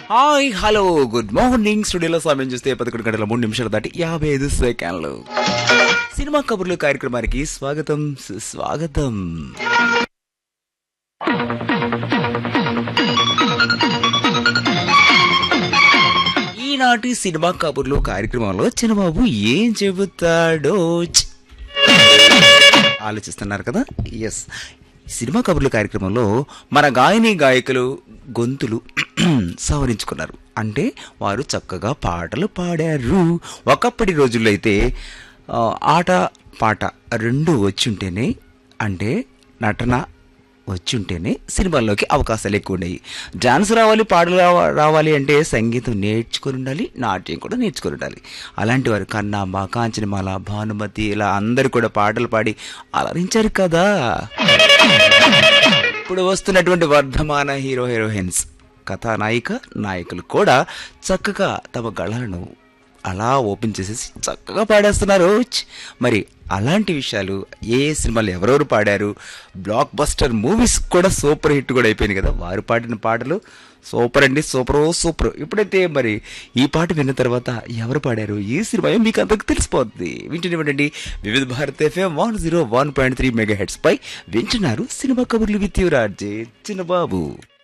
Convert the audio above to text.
Hi hello good morning స్టూడియోలో సమయం చూస్తే పదకొండు గంటల మూడు నిమిషాలు దాటి యాభై ఐదు సెకండ్లు సినిమా కబుర్లు కార్యక్రమానికి స్వాగతం స్వాగతం ఈనాటి సినిమా కబుర్లు కార్యక్రమంలో చిన్నబాబు ఏం చెబుతాడో ఛ్. ఆలోచిస్తున్నారు కదా ఎస్ సినిమా కబుర్లు కార్యక్రమంలో మన గాయని గాయకులు గొంతులు సవరించుకున్నారు అంటే వారు చక్కగా పాటలు పాడారు ఒకప్పటి రోజుల్లో అయితే ఆ, ఆట పాట రెండు వచ్చుంటేనే అంటే నటన వచ్చుంటేనే సినిమాల్లోకి అవకాశాలు ఎక్కువ ఉన్నాయి డాన్స్ రావాలి పాటలు రావ- రావాలి అంటే సంగీతం నేర్చుకొని ఉండాలి నాట్యం కూడా నేర్చుకొని ఉండాలి అలాంటి వారు కన్నాంబ కాంచనమాల భానుమతి ఇలా అందరూ కూడా పాటలు పాడి అలరించారు కదా ఇప్పుడు వస్తున్నటువంటి వర్ధమాన హీరో హీరోయిన్స్ కథానాయిక నాయకులు కూడా చక్కగా తమ గళాలను అలా ఓపెన్ చేసేసి చక్కగా పాడేస్తున్నారు ఛ్! మరి అలాంటి విషయాలు ఏ ఏ సినిమాలు ఎవరెవరు పాడారు బ్లాక్ బస్టర్ మూవీస్ కూడా సూపర్ హిట్ కూడా అయిపోయింది కదా వారు పాడిన పాటలు సూపర్ అండి సూపర్ సూపర్ ఇప్పుడైతే మరి ఈ పాట విన్న తర్వాత ఎవరు పాడారు ఈ సినిమా మీకు అందరికి తెలిసిపోతుంది వింటున్నటువంటి వివిధ Bharat FM one zero one point three mega hits పై వింటున్నారు సినిమా కబుర్లు విత్ యువరాజే చిన్నబాబు